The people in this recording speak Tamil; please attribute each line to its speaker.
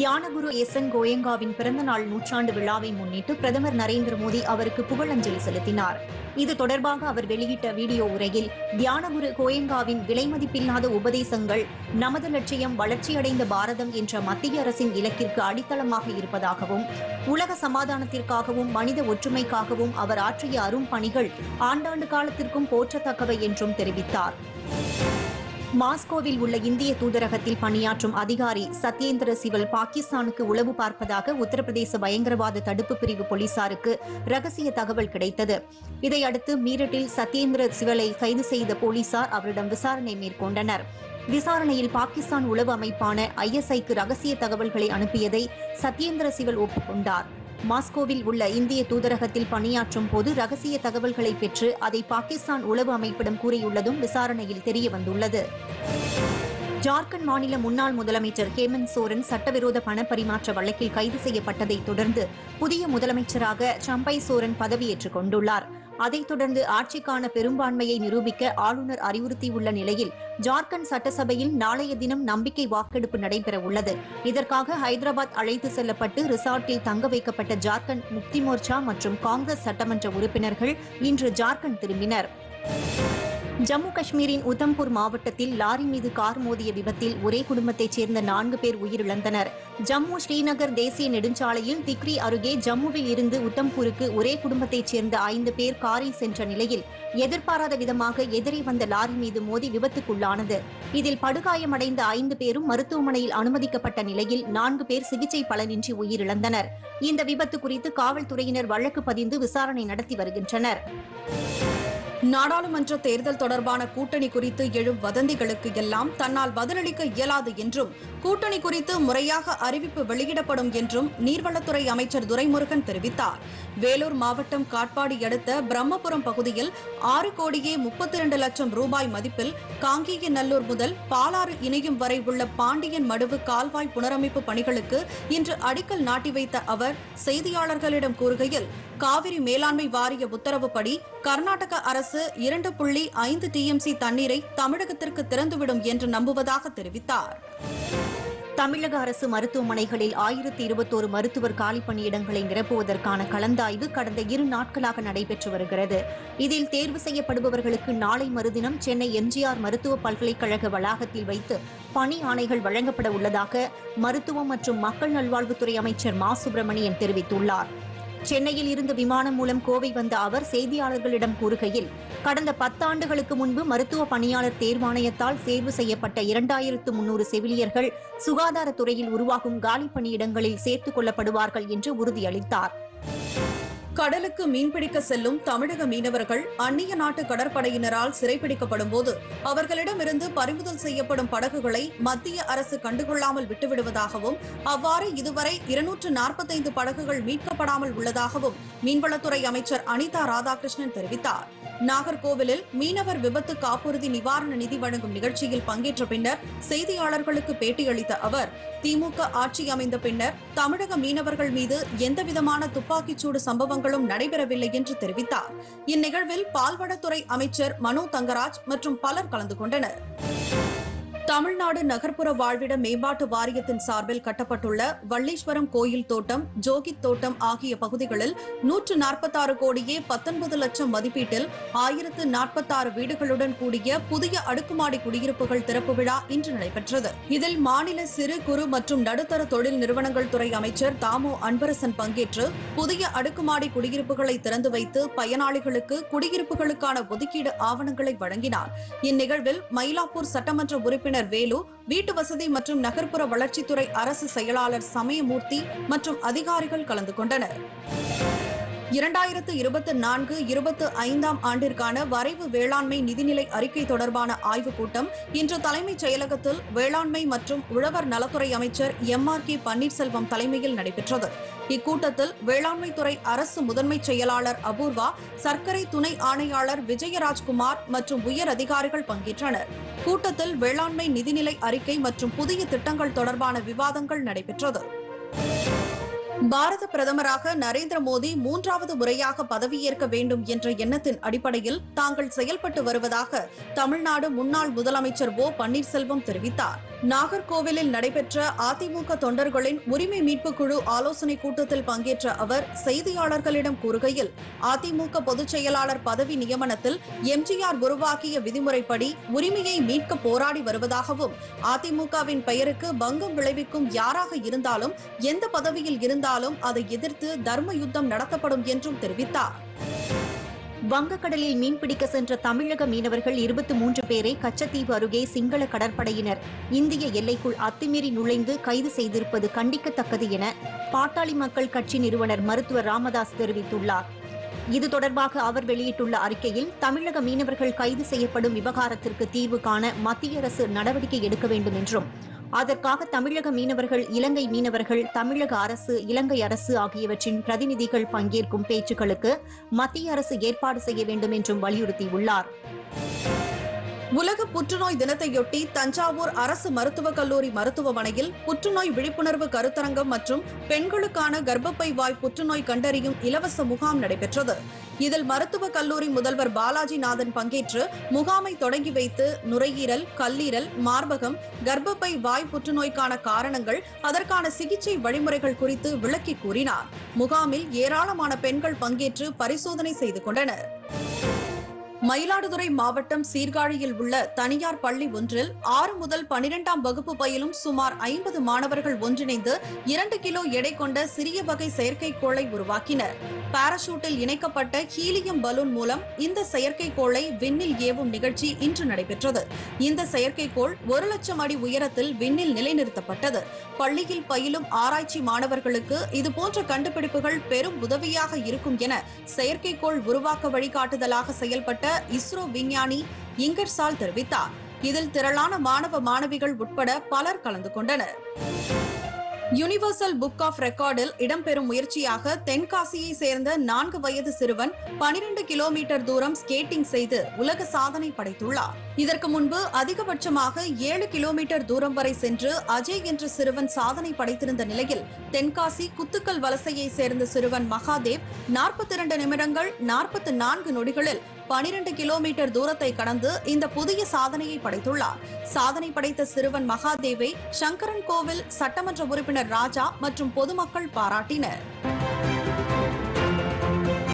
Speaker 1: தியானகுரு எஸ் என் கோயங்காவின் பிறந்தநாள் நூற்றாண்டு விழாவை முன்னிட்டு பிரதமர் நரேந்திர மோடி அவருக்கு புகழஞ்சலி செலுத்தினார் இது தொடர்பாக அவர் வெளியிட்ட வீடியோ உரையில் தியானகுரு கோயங்காவின் விலைமதிப்பில்லாத உபதேசங்கள் நமது லட்சியம் வளர்ச்சியடைந்த பாரதம் என்ற மத்திய அரசின் இலக்கிற்கு அடித்தளமாக இருப்பதாகவும் உலக சமாதானத்திற்காகவும் மனித ஒற்றுமைக்காகவும் அவர் ஆற்றிய அரும் பணிகள் ஆண்டாண்டு காலத்திற்கும் போற்றத்தக்கவை என்றும் தெரிவித்தார் மாஸ்கோவில் உள்ள இந்திய தூதரகத்தில் பணியாற்றும் அதிகாரி சத்யேந்திர சிவல் பாகிஸ்தானுக்கு உளவு பார்ப்பதாக உத்தரப்பிரதேச பயங்கரவாத தடுப்பு பிரிவு போலீசாருக்கு ரகசிய தகவல் கிடைத்தது இதையடுத்து மீரட்டில் சத்யேந்திர சிவலை கைது செய்த போலீசார் அவரிடம் விசாரணை மேற்கொண்டனர் விசாரணையில் பாகிஸ்தான் உளவு அமைப்பான ஐஎஸ்ஐக்கு ரகசிய தகவல்களை அனுப்பியதை சத்யேந்திர சிவல் ஒப்புக்கொண்டார் மாஸ்கோவில் உள்ள இந்திய தூதரகத்தில் பணியாற்றும் போது ரகசிய தகவல்களை பெற்று அதை பாகிஸ்தான் உளவு அமைப்பிடம் கூறியுள்ளதும் விசாரணையில் தெரியவந்துள்ளது ஜார்க்கண்ட் மாநில முன்னாள் முதலமைச்சர் ஹேமந்த் சோரன் சட்டவிரோத பணப்பரிமாற்ற வழக்கில் கைது செய்யப்பட்டதைத் தொடர்ந்து புதிய முதலமைச்சராக சம்பை சோரன் பதவியேற்றுக் கொண்டுள்ளார் அதைத் தொடர்ந்து ஆட்சிக்கான பெரும்பான்மையை நிரூபிக்க ஆளுநர் அறிவுறுத்தியுள்ள நிலையில் ஜார்க்கண்ட் சட்டசபையில் நாளைய தினம் நம்பிக்கை வாக்கெடுப்பு நடைபெறவுள்ளது இதற்காக ஹைதராபாத் அழைத்து செல்லப்பட்டு ரிசார்ட்டில் தங்க வைக்கப்பட்ட ஜார்க்கண்ட் முக்தி மோர்ச்சா மற்றும் காங்கிரஸ் சட்டமன்ற உறுப்பினர்கள் இன்று ஜார்க்கண்ட் திரும்பினர் ஜம்மு காஷ்மீரின் உதம்பூர் மாவட்டத்தில் லாரி மீது கார் மோதிய விபத்தில் ஒரே குடும்பத்தைச் சேர்ந்த நான்கு பேர் உயிரிழந்தனர் ஜம்மு ஸ்ரீநகர் தேசிய நெடுஞ்சாலையில் திக்ரி அருகே ஜம்முவில் இருந்து உத்தம்பூருக்கு ஒரே குடும்பத்தைச் சேர்ந்த ஐந்து பேர் காரில் சென்ற நிலையில் எதிர்பாராத விதமாக எதிரே வந்த லாரி மீது மோதி விபத்துக்குள்ளானது இதில் படுகாயமடைந்த ஐந்து பேரும் மருத்துவமனையில் அனுமதிக்கப்பட்ட நிலையில் நான்கு பேர் சிகிச்சை பலனின்றி உயிரிழந்தனர் இந்த விபத்து குறித்து காவல்துறையினர் வழக்கு பதிந்து விசாரணை நடத்தி வருகின்றனர்
Speaker 2: நாடாளுமன்ற தேர்தல் தொடர்பான கூட்டணி குறித்து எழும் வதந்திகளுக்கு எல்லாம் தன்னால் பதிலளிக்க இயலாது என்றும் கூட்டணி குறித்து முறையாக அறிவிப்பு வெளியிடப்படும் என்றும் நீர்வளத்துறை அமைச்சர் துரைமுருகன் தெரிவித்தார் வேலூர் மாவட்டம் காட்பாடி அடுத்த பிரம்மபுரம் பகுதியில் ஆறு கோடியே முப்பத்தி இரண்டு லட்சம் ரூபாய் மதிப்பில் காங்கேயநல்லூர் முதல் பாலாறு இணையும் வரை உள்ள பாண்டியன் மடுவு கால்வாய் புனரமைப்பு பணிகளுக்கு இன்று அடிக்கல் நாட்டி வைத்த அவர் செய்தியாளர்களிடம் கூறுகையில் காவிரி மேலாண்மை வாரிய உத்தரவுப்படி கர்நாடக அரசு இரண்டு புள்ளி ஐந்து டிஎம்சி தண்ணீரை தமிழகத்திற்கு திறந்துவிடும் என்று நம்புவதாக தெரிவித்தார்
Speaker 1: தமிழக அரசு மருத்துவமனைகளில் ஆயிரத்தி இருபத்தோரு மருத்துவர் காலி பணியிடங்களை நிரப்புவதற்கான கலந்தாய்வு கடந்த இரு நாட்களாக நடைபெற்று வருகிறது இதில் தேர்வு செய்யப்படுபவர்களுக்கு நாளை மறுதினம் சென்னை எம்ஜிஆர் மருத்துவ பல்கலைக்கழக வளாகத்தில் வைத்து பணி ஆணைகள் வழங்கப்பட உள்ளதாக மருத்துவம் மற்றும் மக்கள் நல்வாழ்வுத்துறை அமைச்சர் மா சுப்பிரமணியன் தெரிவித்துள்ளார் சென்னையில் இருந்து விமானம் மூலம் கோவை வந்த அவர் செய்தியாளர்களிடம் கூறுகையில் கடந்த பத்தாண்டுகளுக்கு முன்பு மருத்துவ பணியாளர் தேர்வாணையத்தால் தேர்வு செய்யப்பட்ட இரண்டாயிரத்து முன்னூறு செவிலியர்கள் சுகாதாரத்துறையில் உருவாகும் காலி பணியிடங்களில் சேர்த்துக் கொள்ளப்படுவார்கள் என்று உறுதியளித்தார்
Speaker 2: கடலுக்கு மீன்பிடிக்க செல்லும் தமிழக மீனவர்கள் அந்நிய நாட்டு கடற்படையினரால் சிறைப்பிடிக்கப்படும் போது அவர்களிடமிருந்து பறிமுதல் செய்யப்படும் படகுகளை மத்திய அரசு கண்டுகொள்ளாமல் விட்டுவிடுவதாகவும் அவ்வாறு இதுவரை இருநூற்று நாற்பத்தைந்து படகுகள் மீட்கப்படாமல் உள்ளதாகவும் மீன்வளத்துறை அமைச்சர் அனிதா ராதாகிருஷ்ணன் தெரிவித்தார் நாகர்கோவிலில் மீனவர் விபத்து காப்புறுதி நிவாரண நிதி வழங்கும் நிகழ்ச்சியில் பங்கேற்ற பின்னர் செய்தியாளர்களுக்கு பேட்டியளித்த அவர் திமுக ஆட்சி அமைந்த பின்னர் தமிழக மீனவர்கள் மீது எந்தவிதமான துப்பாக்கிச்சூடு சம்பவங்களும் நடைபெறவில்லை என்று தெரிவித்தார் இந்நிகழ்வில் பால்வளத்துறை அமைச்சர் மனோ தங்கராஜ் மற்றும் பலர் கலந்து கொண்டனர் தமிழ்நாடு நகர்ப்புற வாழ்விட மேம்பாட்டு வாரியத்தின் சார்பில் கட்டப்பட்டுள்ள வள்ளீஸ்வரம் கோயில் தோட்டம் ஜோகித் தோட்டம் ஆகிய பகுதிகளில் நூற்று நாற்பத்தாறு கோடியே பத்தொன்பது லட்சம் மதிப்பீட்டில் ஆயிரத்து நாற்பத்தாறு வீடுகளுடன் கூடிய புதிய அடுக்குமாடி குடியிருப்புகள் திறப்பு விழா இன்று நடைபெற்றது இதில் மாநில சிறு குறு மற்றும் நடுத்தர தொழில் நிறுவனங்கள் துறை அமைச்சர் தாமோ அன்பரசன் பங்கேற்று புதிய அடுக்குமாடி குடியிருப்புகளை திறந்து வைத்து பயனாளிகளுக்கு குடியிருப்புகளுக்கான ஒதுக்கீடு ஆவணங்களை வழங்கினார் இந்நிகழ்வில் மயிலாப்பூர் சட்டமன்ற உறுப்பினர் வேலு வீட்டு வசதி மற்றும் நகர்ப்புற வளர்ச்சித்துறை அரசு செயலாளர் சமயமூர்த்தி மற்றும் அதிகாரிகள் கலந்து கொண்டனர் இரண்டாயிரத்து இருபத்தி நான்கு இருபத்து ஐந்தாம் ஆண்டிற்கான வரைவு வேளாண்மை நிதிநிலை அறிக்கை தொடர்பான ஆய்வுக் கூட்டம் இன்று தலைமைச் செயலகத்தில் வேளாண்மை மற்றும் உழவர் நலத்துறை அமைச்சர் எம் ஆர் கே பன்னீர்செல்வம் தலைமையில் நடைபெற்றது இக்கூட்டத்தில் வேளாண்மைத்துறை அரசு முதன்மைச் செயலாளர் அபூர்வா சர்க்கரை துணை ஆணையாளர் விஜயராஜ்குமார் மற்றும் உயர் அதிகாரிகள் பங்கேற்றனர் கூட்டத்தில் வேளாண்மை நிதிநிலை அறிக்கை மற்றும் புதிய திட்டங்கள் தொடர்பான விவாதங்கள் நடைபெற்றது பாரத பிரதமராக நரேந்திர மோடி மூன்றாவது முறையாக பதவியேற்க வேண்டும் என்ற எண்ணத்தின் அடிப்படையில் தாங்கள் செயல்பட்டு வருவதாக தமிழ்நாடு முன்னாள் முதலமைச்சர் ஓ பன்னீர்செல்வம் தெரிவித்தார் நாகர்கோவிலில் நடைபெற்ற அதிமுக தொண்டர்களின் உரிமை மீட்பு குழு ஆலோசனை கூட்டத்தில் பங்கேற்ற அவர் செய்தியாளர்களிடம் கூறுகையில் அதிமுக பொதுச் செயலாளர் பதவி நியமனத்தில் எம்ஜிஆர் உருவாக்கிய விதிமுறைப்படி உரிமையை மீட்க போராடி வருவதாகவும் அதிமுகவின் பெயருக்கு பங்கம் விளைவிக்கும் யாராக இருந்தாலும் எந்த பதவியில் இருந்தாலும் அதை எதிர்த்து தர்ம யுத்தம் நடத்தப்படும் என்றும் தெரிவித்தார்
Speaker 1: வங்கக்கடலில் மீன்பிடிக்க சென்ற தமிழக மீனவர்கள் இருபத்தி மூன்று பேரை கச்சத்தீவு அருகே சிங்கள கடற்படையினர் இந்திய எல்லைக்குள் அத்துமீறி நுழைந்து கைது செய்திருப்பது கண்டிக்கத்தக்கது என பாட்டாளி மக்கள் கட்சி நிறுவனர் மருத்துவர் ராமதாஸ் தெரிவித்துள்ளார் இது தொடர்பாக அவர் வெளியிட்டுள்ள அறிக்கையில் தமிழக மீனவர்கள் கைது செய்யப்படும் விவகாரத்திற்கு தீர்வு காண மத்திய அரசு நடவடிக்கை எடுக்க வேண்டும் என்றும் அதற்காக தமிழக மீனவர்கள் இலங்கை மீனவர்கள் தமிழக அரசு இலங்கை அரசு ஆகியவற்றின் பிரதிநிதிகள் பங்கேற்கும் பேச்சுக்களுக்கு மத்திய அரசு ஏற்பாடு செய்ய வேண்டும் என்றும் வலியுறுத்தியுள்ளார்
Speaker 2: உலக புற்றுநோய் தினத்தையொட்டி தஞ்சாவூர் அரசு மருத்துவக் கல்லூரி மருத்துவமனையில் புற்றுநோய் விழிப்புணர்வு கருத்தரங்கம் மற்றும் பெண்களுக்கான கர்ப்பப்பை வாய் புற்றுநோய் கண்டறியும் இலவச முகாம் நடைபெற்றது இதில் மருத்துவக் கல்லூரி முதல்வர் பாலாஜி நாதன் பங்கேற்று முகாமை தொடங்கி வைத்து நுரையீரல் கல்லீரல் மார்பகம் கர்ப்பப்பை வாய் புற்றுநோய்க்கான காரணங்கள் அதற்கான சிகிச்சை வழிமுறைகள் குறித்து விளக்கி கூறினார் முகாமில் ஏராளமான பெண்கள் பங்கேற்று பரிசோதனை செய்து கொண்டனர் மயிலாடுதுறை மாவட்டம் சீர்காழியில் உள்ள தனியார் பள்ளி ஒன்றில் ஆறு முதல் பனிரெண்டாம் வகுப்பு பயிலும் சுமார் ஐம்பது மாணவர்கள் ஒன்றிணைந்து இரண்டு கிலோ எடை கொண்ட சிறிய வகை செயற்கைக்கோளை உருவாக்கினர் பாராசூட்டில் இணைக்கப்பட்ட ஹீலியம் பலூன் மூலம் இந்த செயற்கைக்கோளை விண்ணில் ஏவும் நிகழ்ச்சி இன்று நடைபெற்றது இந்த செயற்கைக்கோள் ஒரு லட்சம் அடி உயரத்தில் விண்ணில் நிலைநிறுத்தப்பட்டது பள்ளியில் பயிலும் ஆராய்ச்சி மாணவர்களுக்கு இதுபோன்ற கண்டுபிடிப்புகள் பெரும் உதவியாக இருக்கும் என செயற்கைக்கோள் உருவாக்க வழிகாட்டுதலாக செயல்பட்ட இஸ்ரோ விஞ்ஞானி இங்கர்சால் தெரிவித்தார் இதில் திரளான மாணவ மாணவிகள் உட்பட பலர் கலந்து கொண்டனர் யுனிவர்சல் புக் ஆஃப் ரெக்கார்டில் இடம்பெறும் முயற்சியாக தென்காசியை சேர்ந்த நான்கு வயது சிறுவன் பனிரெண்டு கிலோமீட்டர் தூரம் ஸ்கேட்டிங் செய்து உலக சாதனை படைத்துள்ளார் இதற்கு முன்பு அதிகபட்சமாக ஏழு கிலோமீட்டர் தூரம் வரை சென்று அஜய் என்ற சிறுவன் சாதனை படைத்திருந்த நிலையில் தென்காசி குத்துக்கல் வலசையை சேர்ந்த சிறுவன் மகாதேவ் நாற்பத்தி இரண்டு நிமிடங்கள் நாற்பத்தி நான்கு நொடிகளில் பனிரெண்டு கிலோமீட்டர் தூரத்தை கடந்து இந்த புதிய சாதனையை படைத்துள்ளார் சாதனை படைத்த சிறுவன் மகாதேவை சங்கரன் கோவில் சட்டமன்ற உறுப்பினர் ராஜா மற்றும் பொதுமக்கள் பாராட்டினர்